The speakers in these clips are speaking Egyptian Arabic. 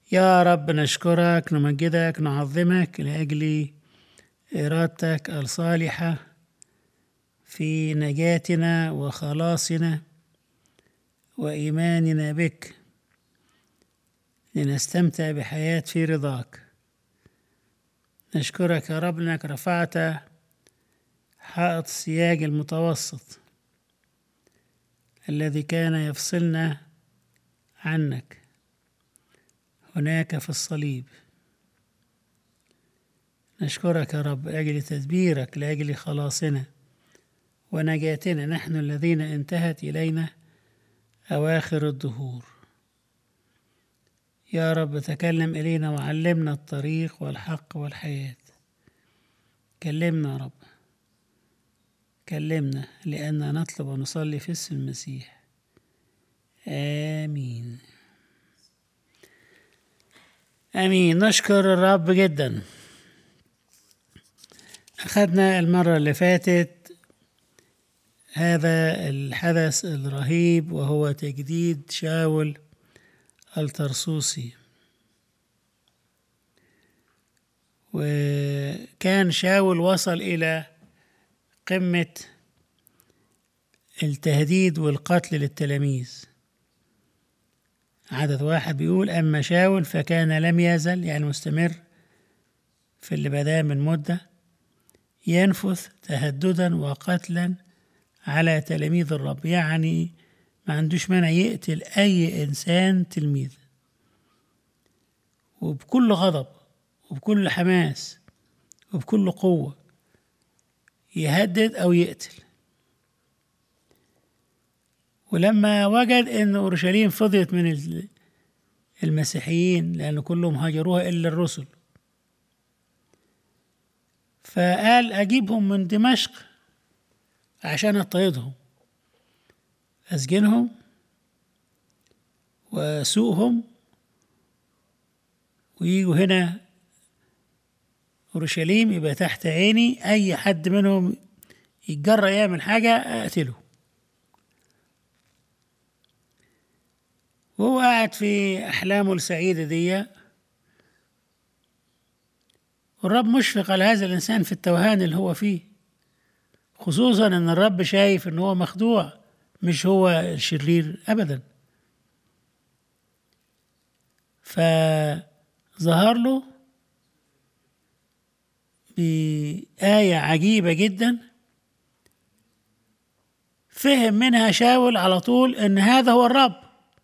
يا رب نشكرك نمجدك نعظمك لأجل إرادتك الصالحة في نجاتنا وخلاصنا وإيماننا بك لنستمتع بحياة في رضاك نشكرك يا رب انك رفعت حائط السياج المتوسط الذي كان يفصلنا عنك هناك في الصليب نشكرك يا رب لاجل تدبيرك لاجل خلاصنا ونجاتنا نحن الذين انتهت الينا اواخر الدهور يا رب تكلم الينا وعلمنا الطريق والحق والحياه كلمنا يا رب كلمنا لأن نطلب ونصلي في اسم المسيح آمين آمين نشكر الرب جدا أخذنا المرة اللي فاتت هذا الحدث الرهيب وهو تجديد شاول الترسوسي وكان شاول وصل إلى قمة التهديد والقتل للتلاميذ عدد واحد بيقول أما شاول فكان لم يزل يعني مستمر في اللي بداه من مدة ينفث تهددا وقتلا على تلاميذ الرب يعني ما عندوش مانع يقتل أي إنسان تلميذ وبكل غضب وبكل حماس وبكل قوة يهدد أو يقتل ولما وجد أن أورشليم فضيت من المسيحيين لأن كلهم هاجروها إلا الرسل فقال أجيبهم من دمشق عشان أضطهدهم أسجنهم وأسوقهم ويجوا هنا أورشليم يبقى تحت عيني أي حد منهم يتجرأ يعمل حاجة أقتله وهو قاعد في أحلامه السعيدة دي والرب مشفق على هذا الإنسان في التوهان اللي هو فيه خصوصا إن الرب شايف إن هو مخدوع مش هو الشرير أبدا فظهر له بآية عجيبة جدا فهم منها شاول على طول إن هذا هو الرب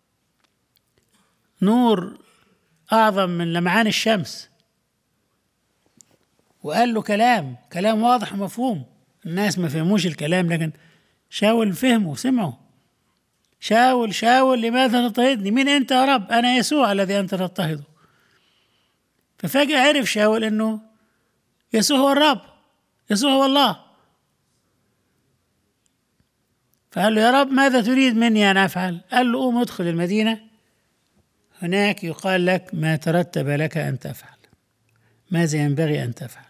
نور أعظم من لمعان الشمس وقال له كلام كلام واضح ومفهوم الناس ما فهموش الكلام لكن شاول فهمه سمعه شاول شاول لماذا تضطهدني مين أنت يا رب أنا يسوع الذي أنت تضطهده ففجأة عرف شاول أنه يسوع هو الرب يسوع هو الله فقال له يا رب ماذا تريد مني أن أفعل قال له قوم ادخل المدينة هناك يقال لك ما ترتب لك أن تفعل ماذا ينبغي أن تفعل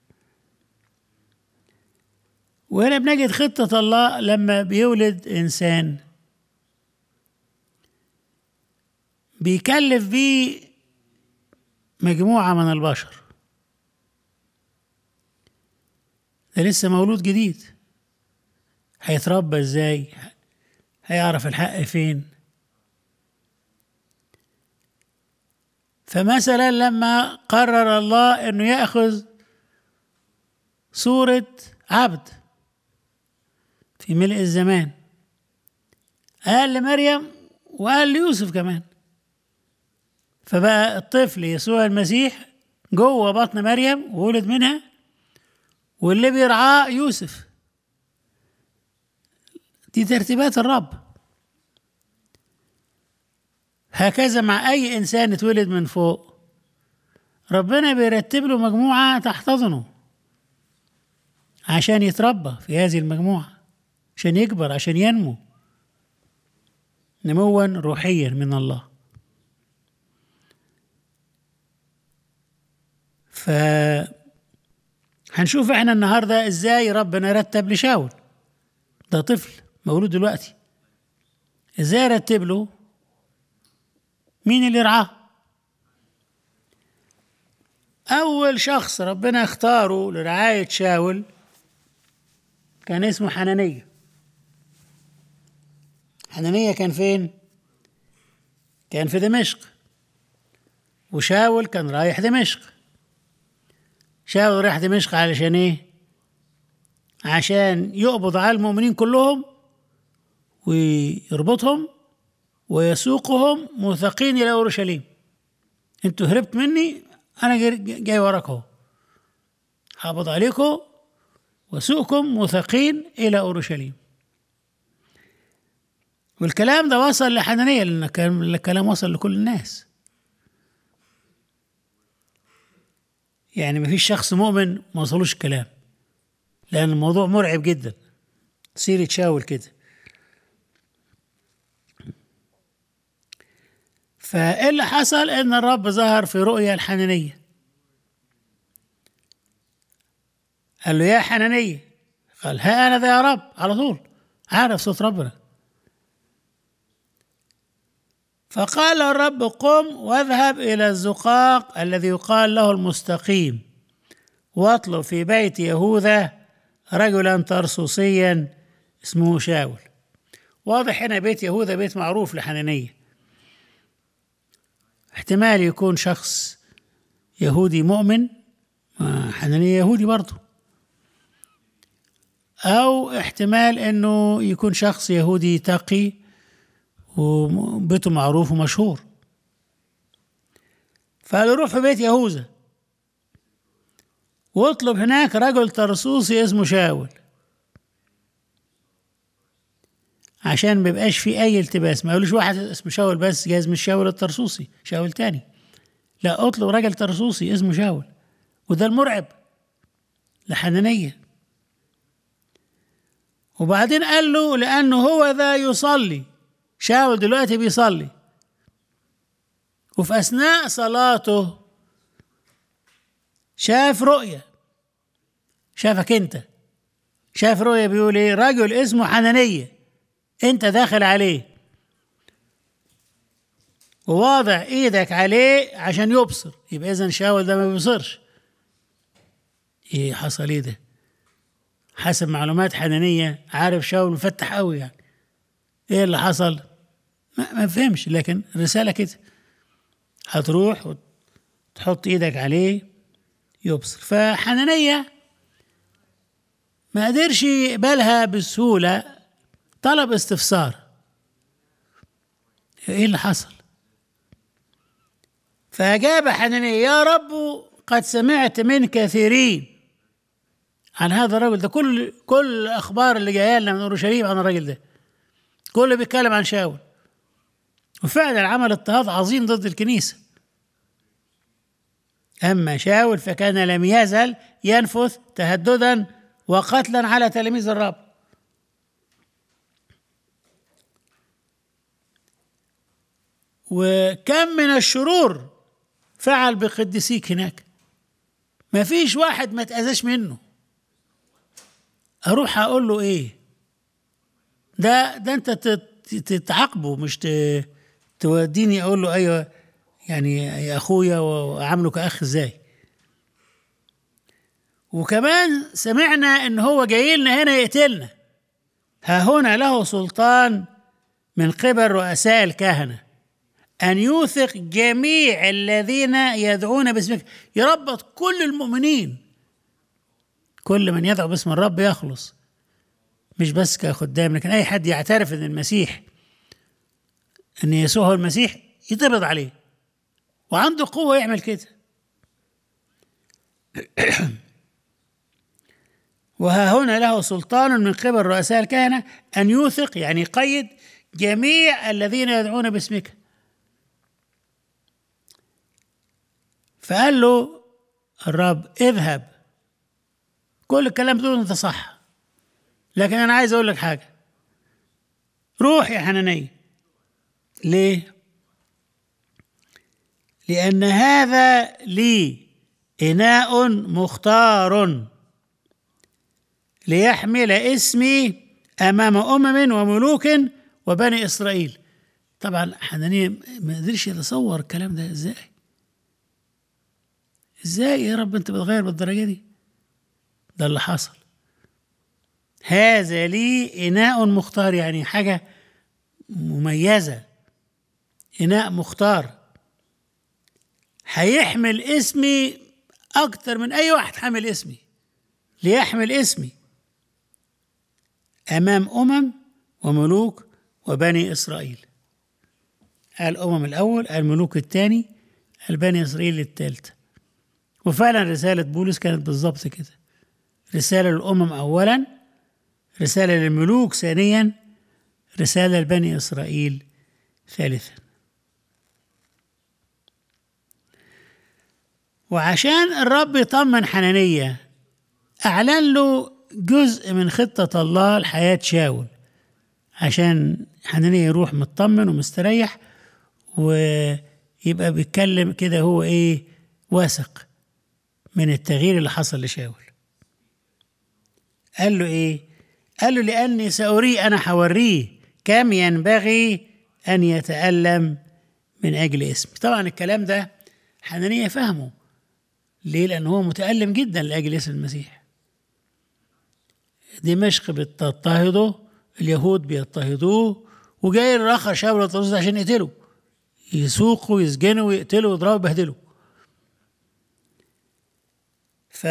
وهنا بنجد خطة الله لما بيولد إنسان بيكلف بيه مجموعة من البشر ده لسه مولود جديد هيتربى ازاي هيعرف الحق فين فمثلا لما قرر الله انه ياخذ صوره عبد في ملء الزمان قال لمريم وقال ليوسف كمان فبقى الطفل يسوع المسيح جوه بطن مريم وولد منها واللي بيرعاه يوسف دي ترتيبات الرب هكذا مع أي إنسان اتولد من فوق ربنا بيرتب له مجموعة تحتضنه عشان يتربى في هذه المجموعة عشان يكبر عشان ينمو نموا روحيا من الله ف هنشوف احنا النهارده ازاي ربنا رتب لشاول ده طفل مولود دلوقتي ازاي رتب له مين اللي رعاه أول شخص ربنا اختاره لرعاية شاول كان اسمه حنانية حنانية كان فين؟ كان في دمشق وشاول كان رايح دمشق شاول رايح دمشق علشان ايه؟ عشان يقبض على المؤمنين كلهم ويربطهم ويسوقهم موثقين الى اورشليم انتوا هربت مني انا جاي, جاي وراك اهو هقبض عليكم وسوقكم موثقين الى اورشليم والكلام ده وصل لحنانية لأن الكلام وصل لكل الناس يعني ما فيش شخص مؤمن ما وصلوش الكلام لأن الموضوع مرعب جدا سيرة شاول كده فإيه اللي حصل إن الرب ظهر في رؤيا الحنانية قال له يا حنانية قال ها أنا ذا يا رب على طول عارف صوت ربنا فقال الرب قم واذهب إلى الزقاق الذي يقال له المستقيم واطلب في بيت يهوذا رجلا ترسوسيا اسمه شاول واضح هنا بيت يهوذا بيت معروف لحنانية احتمال يكون شخص يهودي مؤمن حنانية يهودي برضه أو احتمال أنه يكون شخص يهودي تقي وبيته معروف ومشهور فقال روح في بيت يهوذا واطلب هناك رجل ترسوسي اسمه شاول عشان ما يبقاش في اي التباس ما يقولوش واحد اسمه شاول بس جايز مش شاول الترسوسي شاول تاني لا اطلب راجل ترسوسي اسمه شاول وده المرعب لحنانية وبعدين قال له لأنه هو ذا يصلي شاول دلوقتي بيصلي وفي أثناء صلاته شاف رؤية شافك أنت شاف رؤية بيقول إيه رجل اسمه حنانية أنت داخل عليه وواضع إيدك عليه عشان يبصر يبقى إذا شاول ده ما بيبصرش إيه حصل إيه ده حسب معلومات حنانية عارف شاول مفتح قوي يعني إيه اللي حصل ما, ما فهمش لكن رسالة كده هتروح وتحط ايدك عليه يبصر فحنانية ما قدرش يقبلها بسهولة طلب استفسار ايه اللي حصل فأجاب حنانية يا رب قد سمعت من كثيرين عن هذا الرجل ده كل كل الأخبار اللي جاية لنا من أورشليم عن الراجل ده كله بيتكلم عن شاول وفعلا عمل اضطهاد عظيم ضد الكنيسة أما شاول فكان لم يزل ينفث تهددا وقتلا على تلاميذ الرب وكم من الشرور فعل بقديسيك هناك ما فيش واحد ما تأذاش منه أروح أقول له إيه ده ده أنت تتعاقبه مش توديني اقول له ايوه يعني يا اخويا واعامله كاخ ازاي وكمان سمعنا ان هو جاي لنا هنا يقتلنا ها هنا له سلطان من قبل رؤساء الكهنه ان يوثق جميع الذين يدعون باسمك يربط كل المؤمنين كل من يدعو باسم الرب يخلص مش بس كخدام لكن اي حد يعترف ان المسيح ان يسوع هو المسيح يتقبض عليه وعنده قوة يعمل كده وها هنا له سلطان من قبل رؤساء الكهنة أن يوثق يعني يقيد جميع الذين يدعون باسمك فقال له الرب اذهب كل الكلام بتقول انت صح لكن انا عايز اقول لك حاجه روح يا حنانيه ليه؟ لأن هذا لي إناء مختار ليحمل اسمي أمام أمم وملوك وبني إسرائيل طبعا حنانية ما قدرش يتصور الكلام ده ازاي ازاي يا رب انت بتغير بالدرجه دي ده اللي حصل هذا لي اناء مختار يعني حاجه مميزه اناء مختار هيحمل اسمي اكتر من اي واحد حامل اسمي ليحمل اسمي امام امم وملوك وبني اسرائيل الامم الاول الملوك الثاني البني اسرائيل الثالثه وفعلا رساله بولس كانت بالظبط كده رساله للامم اولا رساله للملوك ثانيا رساله لبني اسرائيل ثالثا وعشان الرب يطمن حنانية أعلن له جزء من خطة الله لحياة شاول عشان حنانية يروح مطمن ومستريح ويبقى بيتكلم كده هو إيه واثق من التغيير اللي حصل لشاول قال له إيه قال له لأني سأريه أنا حوريه كم ينبغي أن يتألم من أجل اسمي طبعا الكلام ده حنانية فهمه ليه؟ لأن هو متألم جدا لأجل اسم المسيح دمشق بتضطهده اليهود بيضطهدوه وجاي الآخر شاول الطرس عشان يقتله يسوقوا يسجنوا ويقتلوا ويضربوا ويبهدلوا ف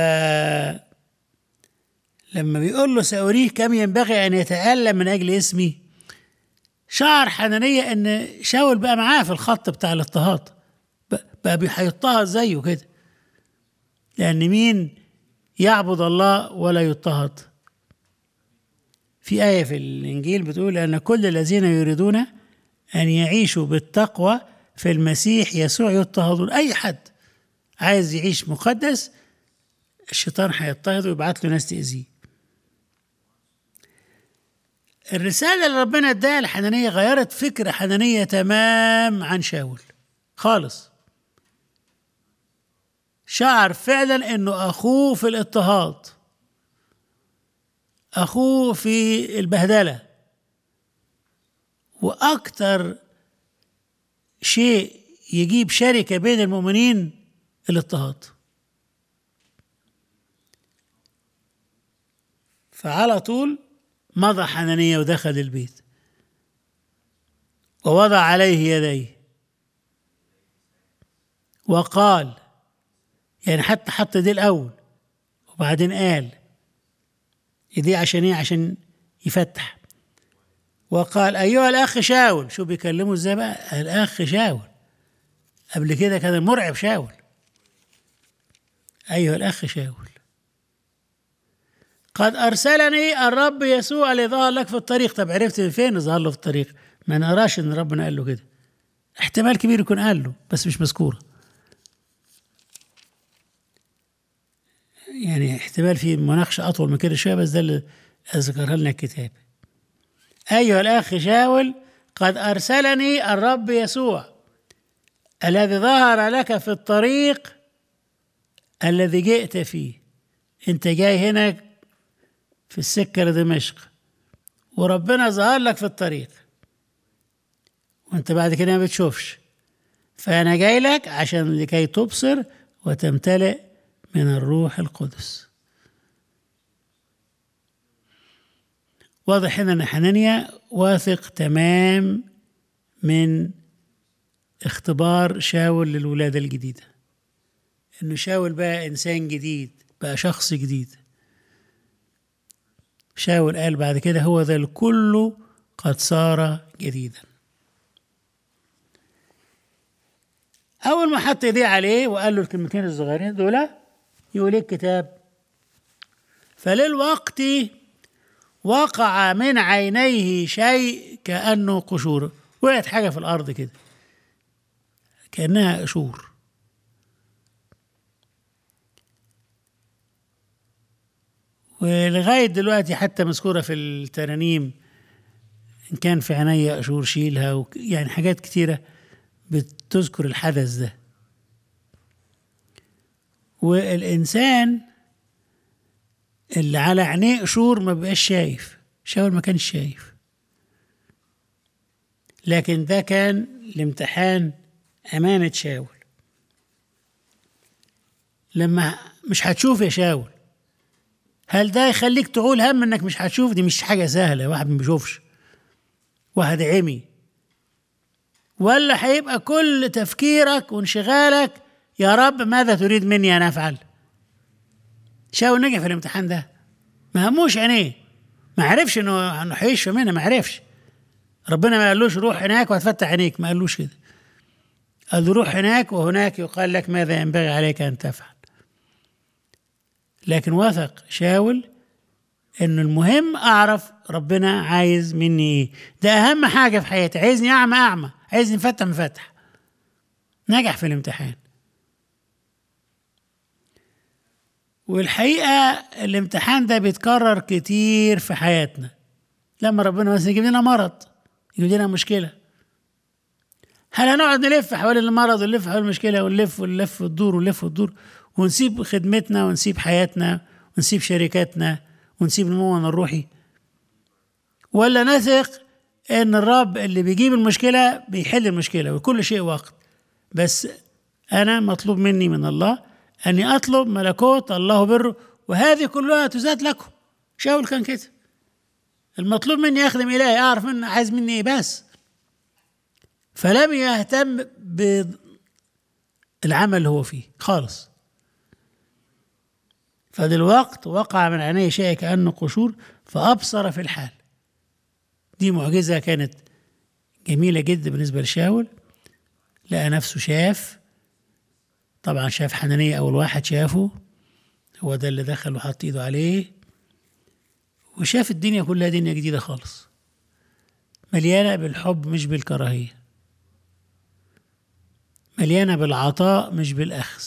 لما بيقول له سأريه كم ينبغي أن يتألم من أجل اسمي شعر حنانية إن شاول بقى معاه في الخط بتاع الاضطهاد بقى هيضطهد زيه كده لأن مين يعبد الله ولا يضطهد في آية في الإنجيل بتقول أن كل الذين يريدون أن يعيشوا بالتقوى في المسيح يسوع يضطهدون أي حد عايز يعيش مقدس الشيطان هيضطهده ويبعت له ناس تأذيه الرسالة اللي ربنا اداها لحنانية غيرت فكر حنانية تمام عن شاول خالص شعر فعلا انه اخوه في الاضطهاد اخوه في البهدله واكتر شيء يجيب شركه بين المؤمنين الاضطهاد فعلى طول مضى حنانية ودخل البيت ووضع عليه يديه وقال يعني حتى حط دي الأول وبعدين قال دي عشان ايه عشان يفتح وقال أيها الأخ شاول شو بيكلمه ازاي بقى الأخ شاول قبل كده كان المرعب شاول أيها الأخ شاول قد أرسلني الرب يسوع ليظهر لك في الطريق طب عرفت من فين ظهر له في الطريق ما نراش إن ربنا قال له كده احتمال كبير يكون قال له بس مش مذكوره يعني احتمال في مناقشة أطول من كده شوية بس ده اللي ذكرها لنا الكتاب أيها الأخ شاول قد أرسلني الرب يسوع الذي ظهر لك في الطريق الذي جئت فيه أنت جاي هنا في السكة لدمشق وربنا ظهر لك في الطريق وانت بعد كده ما بتشوفش فأنا جاي لك عشان لكي تبصر وتمتلئ من الروح القدس واضح هنا ان حنانيا واثق تمام من اختبار شاول للولادة الجديدة انه شاول بقى انسان جديد بقى شخص جديد شاول قال بعد كده هو ذا الكل قد صار جديدا اول ما حط ايديه عليه وقال له الكلمتين الصغيرين دول يقول الكتاب فللوقت وقع من عينيه شيء كأنه قشور وقعت حاجة في الأرض كده كأنها قشور ولغاية دلوقتي حتى مذكورة في الترانيم إن كان في عينيا قشور شيلها وك... يعني حاجات كتيرة بتذكر الحدث ده والإنسان اللي على عينيه قشور ما بقاش شايف شاول ما كانش شايف لكن ده كان الامتحان أمانة شاول لما مش هتشوف يا شاول هل ده يخليك تقول هم انك مش هتشوف دي مش حاجه سهله واحد ما بيشوفش واحد عمي ولا هيبقى كل تفكيرك وانشغالك يا رب ماذا تريد مني ان افعل شاول نجح في الامتحان ده ما هموش عينيه ما عرفش انه انه هيشفى منها ما عرفش ربنا ما قالوش روح هناك وهتفتح عينيك ما قالوش كده قال له روح هناك وهناك يقال لك ماذا ينبغي عليك ان تفعل لكن وثق شاول انه المهم اعرف ربنا عايز مني ايه ده اهم حاجه في حياتي عايزني اعمى اعمى عايزني مفتح مفتح نجح في الامتحان والحقيقه الامتحان ده بيتكرر كتير في حياتنا لما ربنا مثلا يجيب لنا مرض يجيب لنا مشكله هل هنقعد نلف حوالين المرض ونلف حوالين المشكله ونلف ونلف وندور ونلف وندور ونسيب خدمتنا ونسيب حياتنا ونسيب شركاتنا ونسيب نمونا الروحي ولا نثق ان الرب اللي بيجيب المشكله بيحل المشكله وكل شيء وقت بس انا مطلوب مني من الله اني اطلب ملكوت الله بره وهذه كلها تزاد لكم شاول كان كده المطلوب مني اخدم الهي اعرف منه عايز مني ايه بس فلم يهتم بالعمل اللي هو فيه خالص فدلوقت وقع من عينيه شيء كأنه قشور فأبصر في الحال دي معجزة كانت جميلة جدا بالنسبة لشاول لقى نفسه شاف طبعا شاف حنانية أول واحد شافه هو ده اللي دخل وحط إيده عليه وشاف الدنيا كلها دنيا جديدة خالص مليانة بالحب مش بالكراهية مليانة بالعطاء مش بالأخذ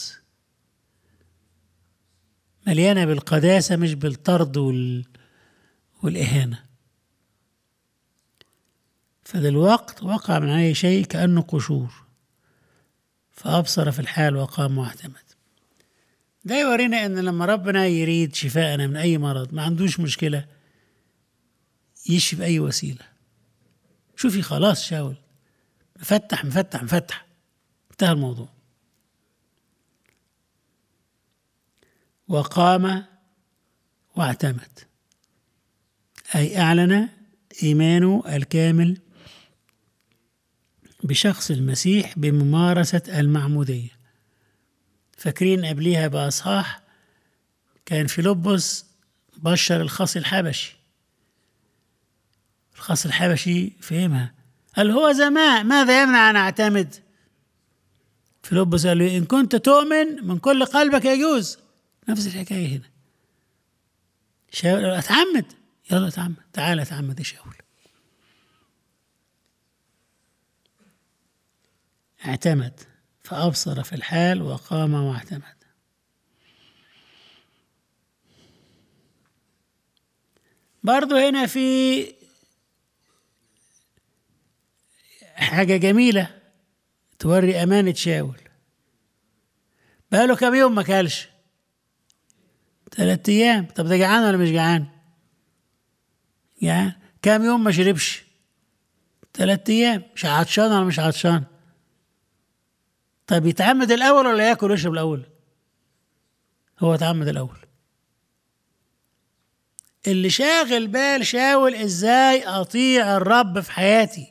مليانة بالقداسة مش بالطرد وال... والإهانة فدلوقت وقع من عليه شيء كأنه قشور فأبصر في الحال وقام واعتمد ده يورينا ان لما ربنا يريد شفاءنا من اي مرض ما عندوش مشكله يشفي باي وسيله شوفي خلاص شاول مفتح مفتح مفتح انتهى الموضوع وقام واعتمد اي اعلن ايمانه الكامل بشخص المسيح بممارسه المعموديه فاكرين قبليها بأصحاح كان فيلبس بشر الخص الحبشي الخص الحبشي فهمها قال هو زماء ماذا يمنع أن أعتمد فيلبس قال له إن كنت تؤمن من كل قلبك يجوز نفس الحكاية هنا شاول أتعمد يلا اتعمد تعال اتعمد يا شاول اعتمد فأبصر في الحال وقام واعتمد برضو هنا في حاجة جميلة توري أمانة شاول بقاله كام يوم ما كلش ثلاثة أيام طب ده جعان ولا مش جعان؟ جعان كام يوم ما شربش ثلاثة أيام مش عطشان ولا مش عطشان؟ طب يتعمد الاول ولا ياكل ويشرب الاول هو يتعمد الاول اللي شاغل بال شاول ازاي اطيع الرب في حياتي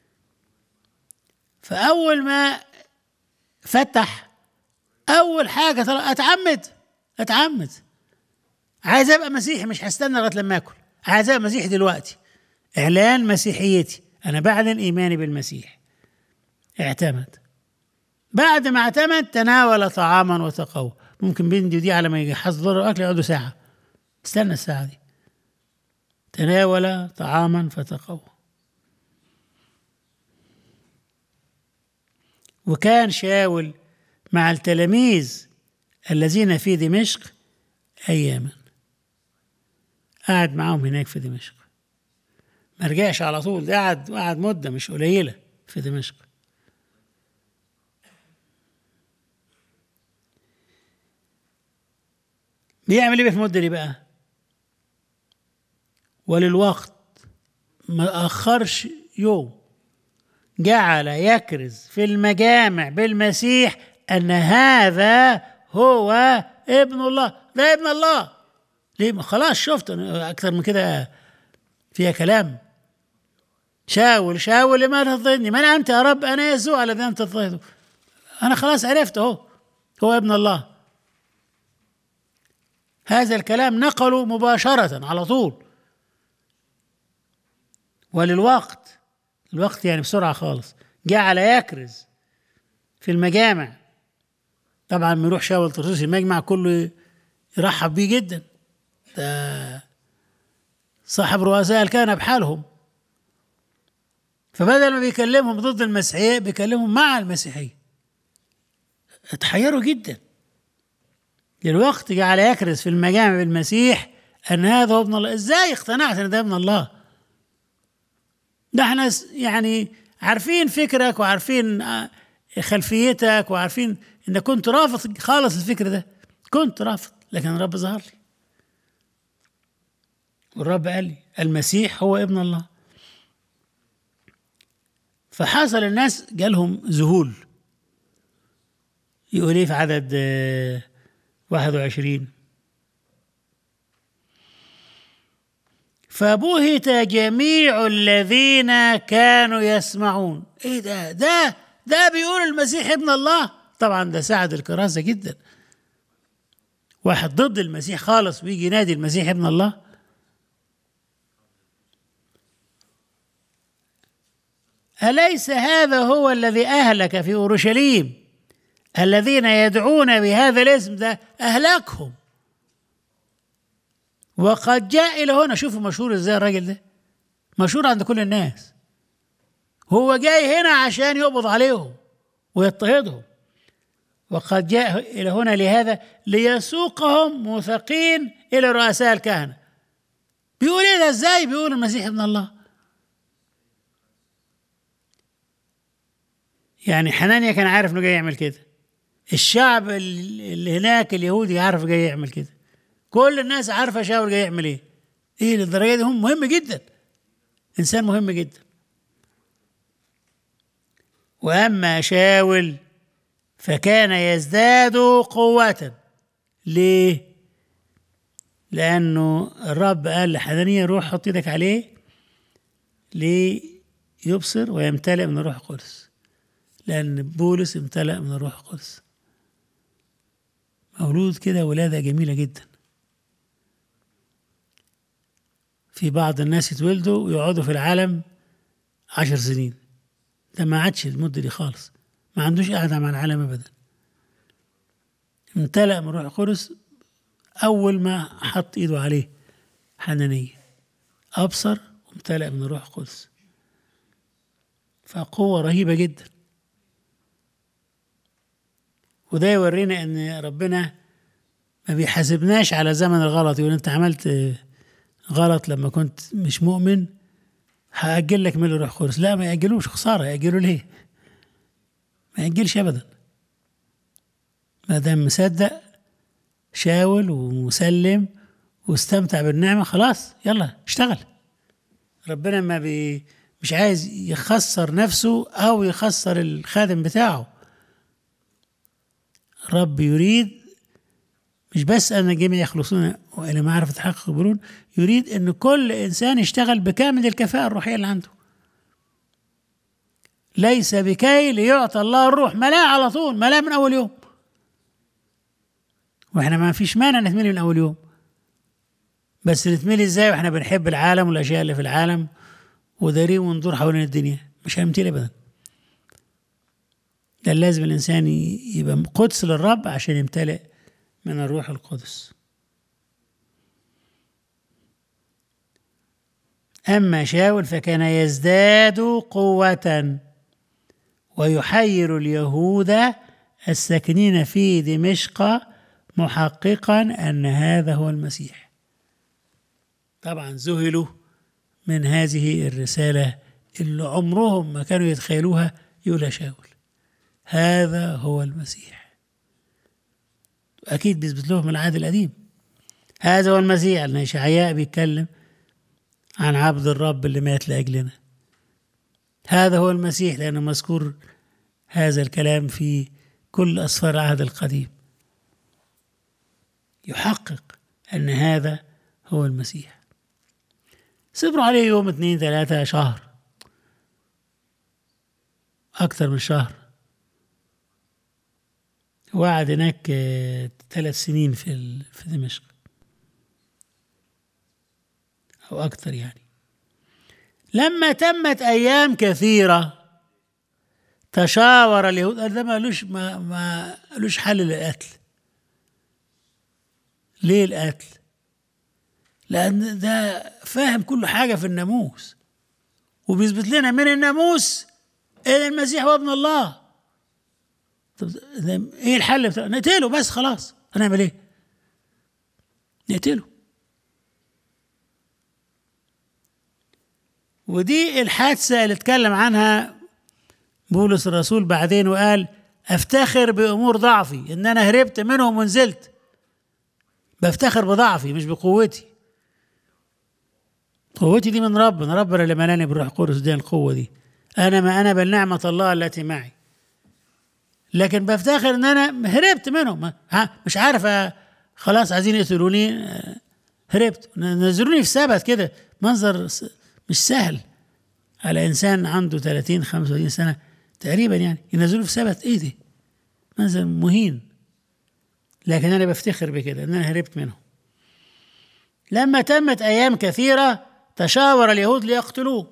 فاول ما فتح اول حاجه طلع اتعمد اتعمد عايز ابقى مسيحي مش هستنى لغايه لما اكل عايز ابقى مسيحي دلوقتي اعلان مسيحيتي انا بعلن ايماني بالمسيح اعتمد بعد ما اعتمد تناول طعاما وتقوى ممكن بندي دي على ما يحضروا الاكل يقعدوا ساعه استنى الساعه دي تناول طعاما فتقوى وكان شاول مع التلاميذ الذين في دمشق اياما قعد معاهم هناك في دمشق ما رجعش على طول ده قعد قعد مده مش قليله في دمشق بيعمل ايه في المده دي بقى وللوقت ما اخرش يوم جعل يكرز في المجامع بالمسيح ان هذا هو ابن الله ده ابن الله ليه ما خلاص شفت أنا اكثر من كده فيها كلام شاول شاول لماذا تضطهدني من انت يا رب انا يسوع الذي انت تضطهده انا خلاص عرفت اهو هو ابن الله هذا الكلام نقله مباشرة على طول وللوقت الوقت يعني بسرعة خالص جعل يكرز في المجامع طبعا لما يروح شاول طرطوس المجمع كله يرحب بيه جدا ده صاحب رؤساء الكهنة بحالهم فبدل ما بيكلمهم ضد المسيحية بيكلمهم مع المسيحية اتحيروا جدا الوقت جعل يكرز في المجامع بالمسيح ان هذا هو ابن الله ازاي اقتنعت ان ده ابن الله ده احنا يعني عارفين فكرك وعارفين خلفيتك وعارفين انك كنت رافض خالص الفكر ده كنت رافض لكن الرب ظهر لي والرب قال لي المسيح هو ابن الله فحصل الناس جالهم ذهول يقول ايه في عدد واحد وعشرين فبهت جميع الذين كانوا يسمعون ايه ده ده ده بيقول المسيح ابن الله طبعا ده ساعد الكراسة جدا واحد ضد المسيح خالص ويجي ينادي المسيح ابن الله أليس هذا هو الذي أهلك في أورشليم الذين يدعون بهذا الاسم ده أهلكهم وقد جاء إلى هنا شوفوا مشهور إزاي الراجل ده مشهور عند كل الناس هو جاي هنا عشان يقبض عليهم ويضطهدهم وقد جاء إلى هنا لهذا ليسوقهم موثقين إلى رؤساء الكهنة بيقول إيه ده إزاي بيقول المسيح ابن الله يعني حنانيا كان عارف انه جاي يعمل كده الشعب اللي هناك اليهودي عارف جاي يعمل كده كل الناس عارفه شاول جاي يعمل ايه ايه للدرجه دي هم مهم جدا انسان مهم جدا واما شاول فكان يزداد قوة ليه؟ لأنه الرب قال لحنانيا روح حط ايدك عليه ليبصر ويمتلئ من الروح القدس لأن بولس امتلأ من الروح القدس مولود كده ولادة جميلة جدا في بعض الناس يتولدوا ويقعدوا في العالم عشر سنين ده ما عادش المدة دي خالص ما عندوش قاعدة مع العالم أبدا امتلأ من الروح القدس أول ما حط إيده عليه حنانية أبصر وامتلأ من الروح القدس فقوة رهيبة جدا وده يورينا ان ربنا ما بيحاسبناش على زمن الغلط يقول انت عملت غلط لما كنت مش مؤمن هأجل لك من الروح القدس لا ما يأجلوش خسارة يأجلوا ليه ما يأجلش أبدا ما دام مصدق شاول ومسلم واستمتع بالنعمة خلاص يلا اشتغل ربنا ما بي مش عايز يخسر نفسه أو يخسر الخادم بتاعه رب يريد مش بس أن الجميع يخلصون وإلى معرفة الحق يقبلون يريد أن كل إنسان يشتغل بكامل الكفاءة الروحية اللي عنده ليس بكي ليعطى الله الروح ملاه على طول ملاه من أول يوم واحنا ما فيش مانع نتملي من أول يوم بس نتملي ازاي واحنا بنحب العالم والأشياء اللي في العالم ودارين وندور حوالين الدنيا مش هنمتلي أبدا ده لازم الإنسان يبقى قدس للرب عشان يمتلئ من الروح القدس أما شاول فكان يزداد قوة ويحير اليهود الساكنين في دمشق محققا أن هذا هو المسيح طبعا ذهلوا من هذه الرسالة اللي عمرهم ما كانوا يتخيلوها يقولها شاول هذا هو المسيح أكيد بيثبت لهم العهد القديم هذا هو المسيح لأن إشعياء بيتكلم عن عبد الرب اللي مات لأجلنا هذا هو المسيح لأنه مذكور هذا الكلام في كل أسفار العهد القديم يحقق أن هذا هو المسيح صبروا عليه يوم اثنين ثلاثة شهر أكثر من شهر وقعد هناك آه، ثلاث سنين في ال- في دمشق أو أكثر يعني لما تمت أيام كثيرة تشاور اليهود قال ده مالوش ما ما لوش حل للقتل ليه القتل؟ لأن ده فاهم كل حاجة في الناموس وبيثبت لنا من الناموس إن المسيح هو ابن الله طب ده إيه الحل بتاع نقتله بس خلاص هنعمل إيه؟ نقتله ودي الحادثة اللي اتكلم عنها بولس الرسول بعدين وقال افتخر بامور ضعفي ان انا هربت منهم ونزلت بفتخر بضعفي مش بقوتي قوتي دي من ربنا ربنا اللي ملاني بالروح القدس دي القوه دي انا ما انا بل نعمه الله التي معي لكن بفتخر ان انا هربت منهم ما- ها، مش عارف آه، خلاص عايزين يقتلوني آه، هربت نزلوني في سبت كده منظر س- مش سهل على انسان عنده 30 35 سنه تقريبا يعني ينزلوا في سبت ايه دي؟ منظر مهين لكن انا بفتخر بكده ان انا هربت منهم لما تمت ايام كثيره تشاور اليهود ليقتلوه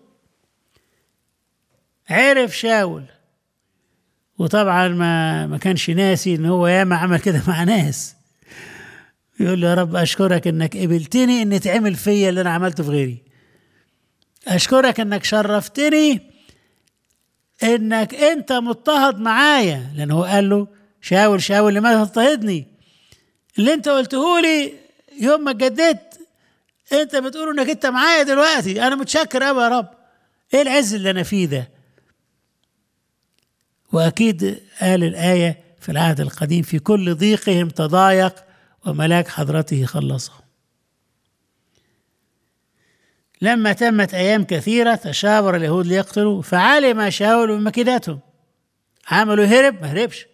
عرف شاول وطبعا ما ما كانش ناسي ان هو ياما عمل كده مع ناس يقول له يا رب اشكرك انك قبلتني ان تعمل فيا اللي انا عملته في غيري اشكرك انك شرفتني انك انت مضطهد معايا لان هو قال له شاول شاول لماذا تضطهدني اللي انت قلته لي يوم ما اتجددت انت بتقول انك انت معايا دلوقتي انا متشكر قوي يا رب ايه العز اللي انا فيه ده واكيد قال الايه في العهد القديم في كل ضيقهم تضايق وملاك حضرته خلصهم لما تمت أيام كثيرة تشاور اليهود ليقتلوا فعلم شاول بمكيداتهم عملوا هرب ما هربش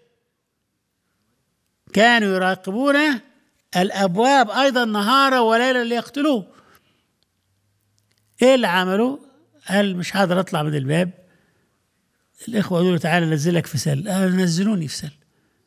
كانوا يراقبون الأبواب أيضا نهارا وليلا ليقتلوه إيه اللي عملوا؟ قال مش قادر أطلع من الباب الإخوة قالوا له تعالى نزلك في سل قال نزلوني في سل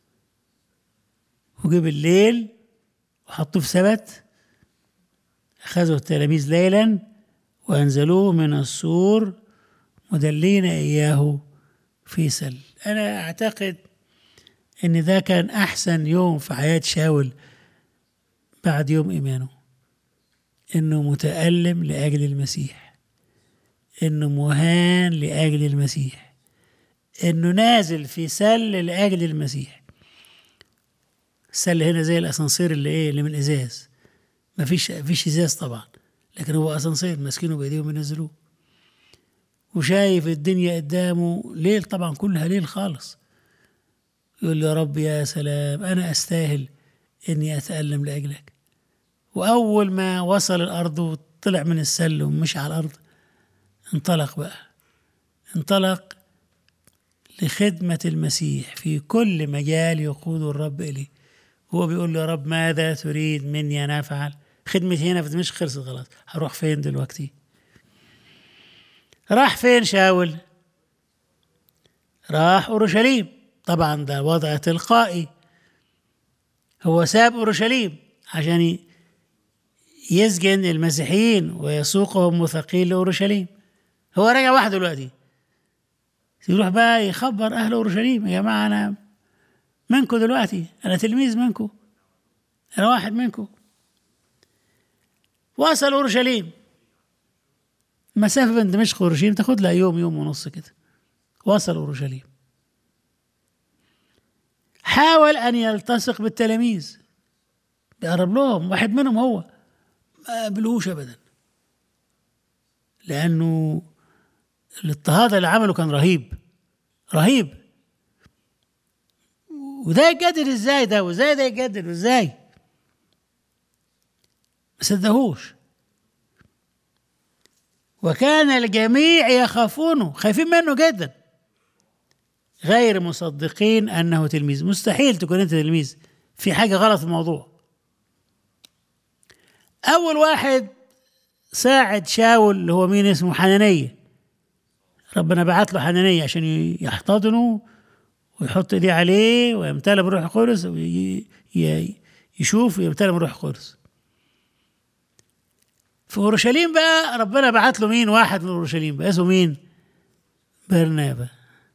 وجيب الليل وحطوه في سبت أخذوا التلاميذ ليلا وأنزلوه من السور مدلين إياه في سل أنا أعتقد إن ده كان أحسن يوم في حياة شاول بعد يوم إيمانه إنه متألم لأجل المسيح إنه مهان لأجل المسيح إنه نازل في سل لأجل المسيح السل هنا زي الأسانسير اللي إيه اللي من إزاز مفيش مفيش إزاز طبعا لكن هو اسانسير ماسكينه بايديهم ينزلوه وشايف الدنيا قدامه ليل طبعا كلها ليل خالص يقول له يا رب يا سلام انا استاهل اني اتالم لاجلك واول ما وصل الارض وطلع من السل ومشي على الارض انطلق بقى انطلق لخدمة المسيح في كل مجال يقود الرب إليه هو بيقول له يا رب ماذا تريد مني أن أفعل خدمتي هنا في دمشق خلصت خلاص هروح فين دلوقتي راح فين شاول راح أورشليم طبعا ده وضع تلقائي هو ساب أورشليم عشان يسجن المسيحيين ويسوقهم مثقين لأورشليم هو راجع وحده دلوقتي يروح بقى يخبر أهل أورشليم يا جماعة أنا منكم دلوقتي أنا تلميذ منكم أنا واحد منكم وصل أورشليم مسافة بين دمشق وأورشليم تاخد لها يوم يوم ونص كده وصل أورشليم حاول أن يلتصق بالتلاميذ بيقرب لهم واحد منهم هو ما قبلوش أبدا لأنه الاضطهاد اللي عمله كان رهيب رهيب وده يتجدد ازاي ده وازاي ده يتجدد وازاي ما صدقوش وكان الجميع يخافونه خايفين منه جدا غير مصدقين انه تلميذ مستحيل تكون انت تلميذ في حاجه غلط في الموضوع أول واحد ساعد شاول اللي هو مين اسمه حنانية ربنا بعت له حنانية عشان يحتضنه ويحط ايديه عليه ويمتلئ بروح القدس يشوف ويمتلئ بروح القدس في اورشليم بقى ربنا بعت له مين واحد من اورشليم بقى اسمه مين برنابا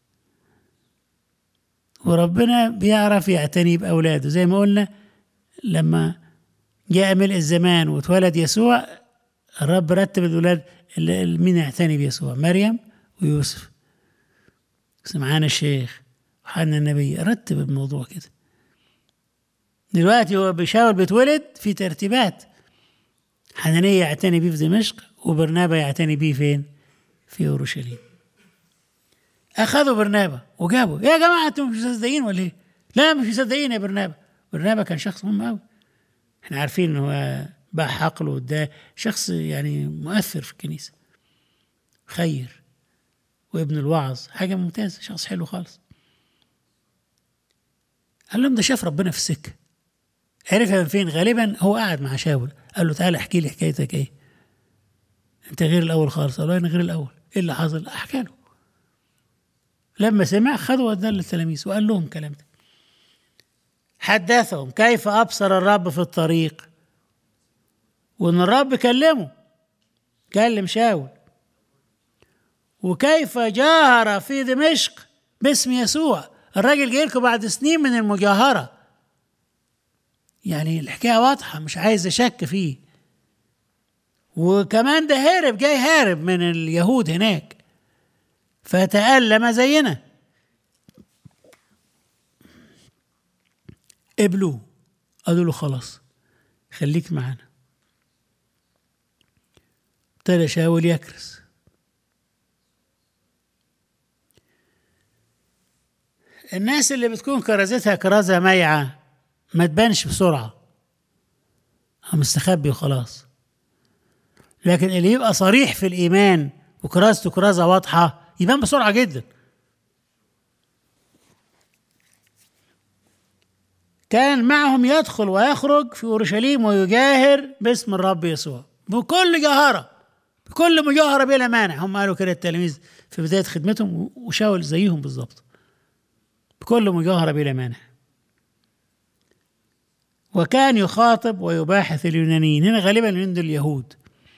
وربنا بيعرف يعتني باولاده زي ما قلنا لما جاء ملء الزمان واتولد يسوع الرب رتب الولاد مين يعتني بيسوع مريم ويوسف سمعان الشيخ وحنا النبي رتب الموضوع كده دلوقتي هو بيشاول بيتولد في ترتيبات حنانية يعتني بيه في دمشق وبرنابا يعتني بيه فين؟ في اورشليم. اخذوا برنابا وجابوا يا جماعه انتم مش مصدقين ولا ايه؟ لا مش مصدقين يا برنابا. برنابا كان شخص مهم قوي. احنا عارفين ان هو باع حقله وده شخص يعني مؤثر في الكنيسه. خير وابن الوعظ حاجه ممتازه شخص حلو خالص. قال لهم ده شاف ربنا في السكه. عرفها من فين؟ غالبا هو قاعد مع شاول قال له تعالى احكي لي حكايتك ايه انت غير الاول خالص قال له انا غير الاول ايه اللي حصل احكى له لما سمع خده وداه للتلاميذ وقال لهم كلام ده حدثهم كيف ابصر الرب في الطريق وان الرب كلمه كلم شاول وكيف جاهر في دمشق باسم يسوع الراجل جاي لكم بعد سنين من المجاهره يعني الحكايه واضحه مش عايز اشك فيه وكمان ده هارب جاي هارب من اليهود هناك فتألم زينا قبلوه قالوا له خلاص خليك معانا ابتدى شاول يكرس الناس اللي بتكون كرزتها كرازة ميعة ما تبانش بسرعة هو مستخبي وخلاص لكن اللي يبقى صريح في الإيمان وكرازته كرازة واضحة يبان بسرعة جدا كان معهم يدخل ويخرج في أورشليم ويجاهر باسم الرب يسوع بكل جهارة بكل مجاهرة بلا مانع هم قالوا كده التلاميذ في بداية خدمتهم وشاول زيهم بالظبط بكل مجاهرة بلا مانع وكان يخاطب ويباحث اليونانيين هنا غالبا من اليهود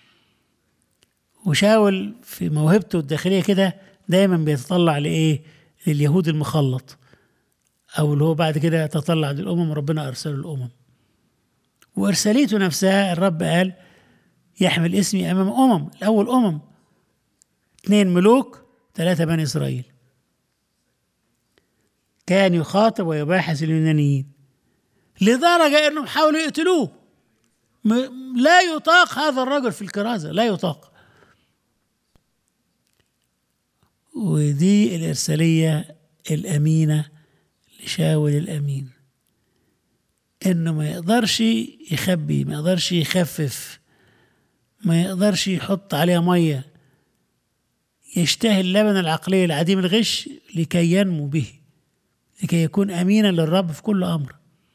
وشاول في موهبته الداخلية كده دايما بيتطلع لإيه لليهود المخلط أو اللي هو بعد كده تطلع للأمم وربنا أرسله الأمم وإرساليته نفسها الرب قال يحمل اسمي أمام أمم الأول أمم اثنين ملوك ثلاثة بني إسرائيل كان يخاطب ويباحث اليونانيين لدرجة أنهم حاولوا يقتلوه لا يطاق هذا الرجل في الكرازة لا يطاق ودي الإرسالية الأمينة لشاول الأمين إنه ما يقدرش يخبي ما يقدرش يخفف ما يقدرش يحط عليها مية يشتهي اللبن العقلية العديم الغش لكي ينمو به لكي يكون أمينا للرب في كل أمر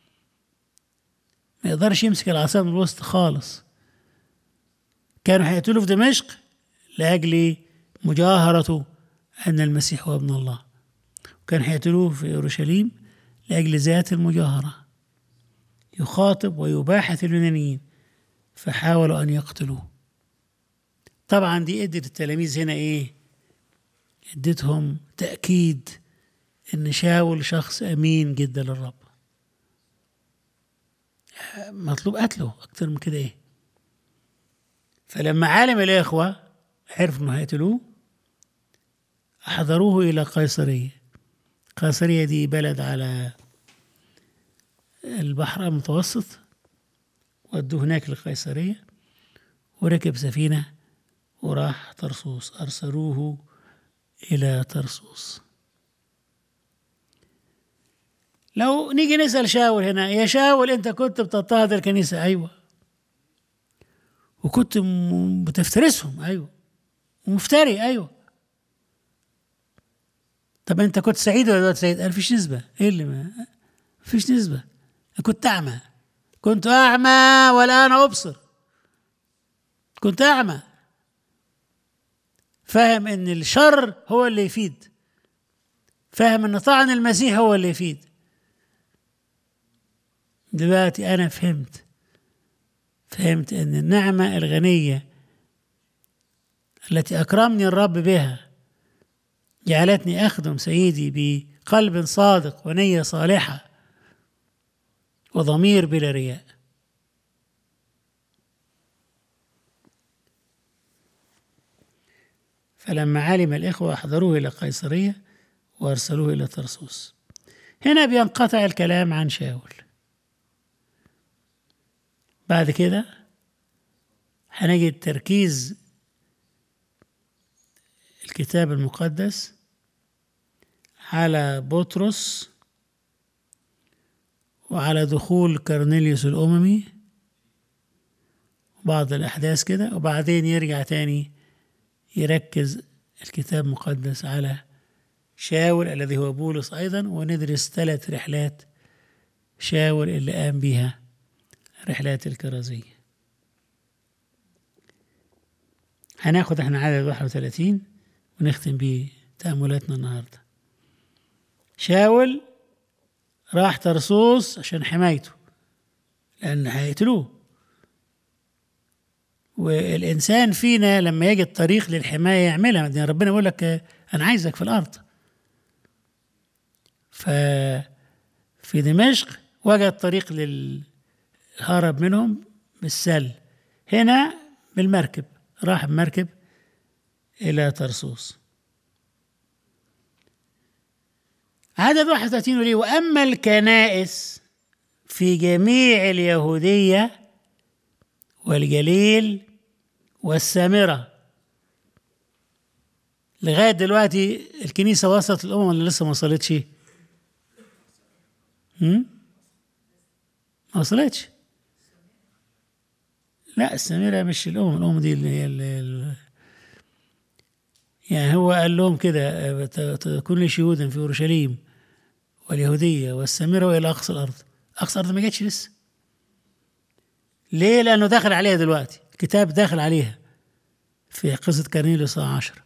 ما يقدرش يمسك العصا من الوسط خالص كانوا هيقتلوا في دمشق لأجل مجاهرته أن المسيح هو ابن الله وكان هيقتلوه في أورشليم لأجل ذات المجاهرة يخاطب ويباحث اليونانيين فحاولوا أن يقتلوه طبعا دي ادت التلاميذ هنا ايه ادتهم تأكيد ان شاول شخص امين جدا للرب مطلوب قتله اكتر من كده ايه فلما علم الاخوه عرفوا انه هيقتلوه احضروه الى قيصريه قيصريه دي بلد على البحر المتوسط ودوه هناك لقيصريه وركب سفينه وراح طرسوس ارسلوه الى طرسوس لو نيجي نسأل شاول هنا يا شاول أنت كنت بتضطهد الكنيسة أيوة وكنت بتفترسهم أيوة ومفتري أيوة طب أنت كنت سعيد ولا دلوقتي سعيد؟ قال فيش نسبة إيه اللي ما فيش نسبة كنت أعمى كنت أعمى والآن أبصر كنت أعمى فاهم إن الشر هو اللي يفيد فاهم إن طعن المسيح هو اللي يفيد دلوقتي أنا فهمت فهمت أن النعمة الغنية التي أكرمني الرب بها جعلتني أخدم سيدي بقلب صادق ونية صالحة وضمير بلا رياء فلما علم الإخوة أحضروه إلى قيصرية وأرسلوه إلى طرسوس هنا بينقطع الكلام عن شاول بعد كده هنجد تركيز الكتاب المقدس على بطرس وعلى دخول كرنيليوس الأممي بعض الأحداث كده وبعدين يرجع تاني يركز الكتاب المقدس على شاول الذي هو بولس أيضا وندرس ثلاث رحلات شاول اللي قام بها رحلات الكرازية هناخد احنا عدد 31 ونختم بيه تأملاتنا النهاردة شاول راح ترسوس عشان حمايته لأن هيقتلوه والإنسان فينا لما يجد طريق للحماية يعملها يعني ربنا يقول لك أنا عايزك في الأرض ففي دمشق وجد طريق للهرب منهم بالسل هنا بالمركب راح بمركب إلى طرسوس عدد 31 يقول وأما الكنائس في جميع اليهودية والجليل والسامرة لغاية دلوقتي الكنيسة وصلت الأمم ولا لسه ما وصلتش؟ هم؟ ما وصلتش لا السامرة مش الأمم الأمم دي اللي هي اللي يعني هو قال لهم كده تكون لي شهودا في أورشليم واليهودية والسامرة وإلى أقصى الأرض أقصى الأرض ما جاتش لسه ليه؟ لأنه داخل عليها دلوقتي الكتاب داخل عليها في قصة كارنيليوس عشر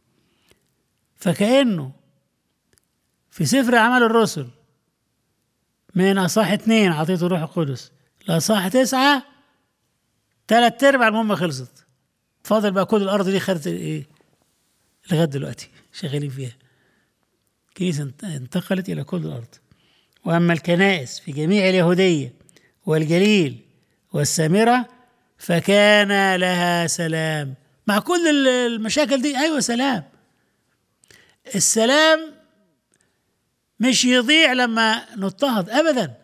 فكأنه في سفر أعمال الرسل من أصح اثنين أعطيته الروح القدس لأصح تسعة ثلاث أرباع المهمة خلصت فاضل بقى كل الأرض دي خدت إيه لغاية دلوقتي شغالين فيها كنيسة انتقلت إلى كل الأرض وأما الكنائس في جميع اليهودية والجليل والسامرة فكان لها سلام مع كل المشاكل دي أيوة سلام السلام مش يضيع لما نضطهد أبدا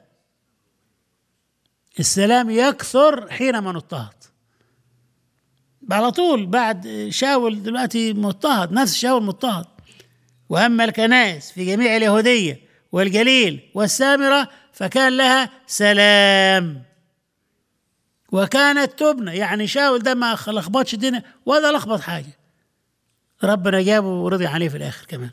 السلام يكثر حينما نضطهد على طول بعد شاول دلوقتي مضطهد نفس شاول مضطهد واما الكنائس في جميع اليهوديه والجليل والسامره فكان لها سلام وكانت تبنى يعني شاول ده ما لخبطش الدنيا ولا لخبط حاجه ربنا جابه ورضي عليه في الاخر كمان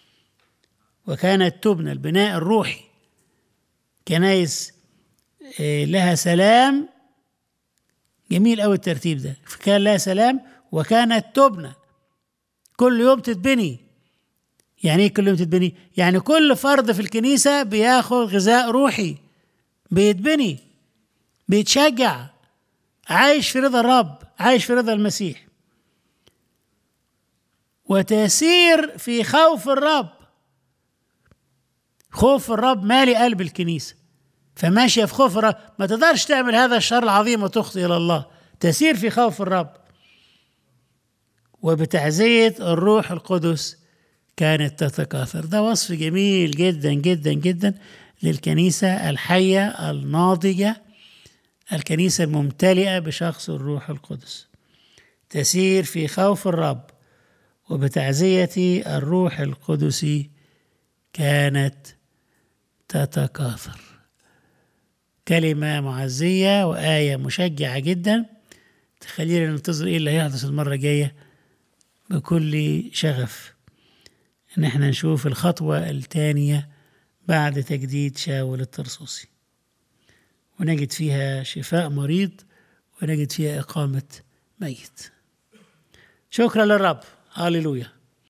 وكانت تبنى البناء الروحي كنايس لها سلام جميل قوي الترتيب ده كان لها سلام وكانت تبنى كل يوم تتبني يعني ايه كل يوم تتبني يعني كل فرد في الكنيسة بياخد غذاء روحي بيتبني بيتشجع عايش في رضا الرب عايش في رضا المسيح وتسير في خوف الرب خوف الرب مالي قلب الكنيسه فماشيه في خوف الرب ما تقدرش تعمل هذا الشر العظيم وتخطي الى الله تسير في خوف الرب وبتعزيه الروح القدس كانت تتكاثر ده وصف جميل جدا جدا جدا للكنيسه الحيه الناضجه الكنيسه الممتلئه بشخص الروح القدس تسير في خوف الرب وبتعزيه الروح القدس كانت تتكاثر كلمة معزية وآية مشجعة جدا تخلينا ننتظر إيه اللي هيحدث المرة الجاية بكل شغف إن احنا نشوف الخطوة الثانية بعد تجديد شاول الترسوسي ونجد فيها شفاء مريض ونجد فيها إقامة ميت شكرا للرب هاليلويا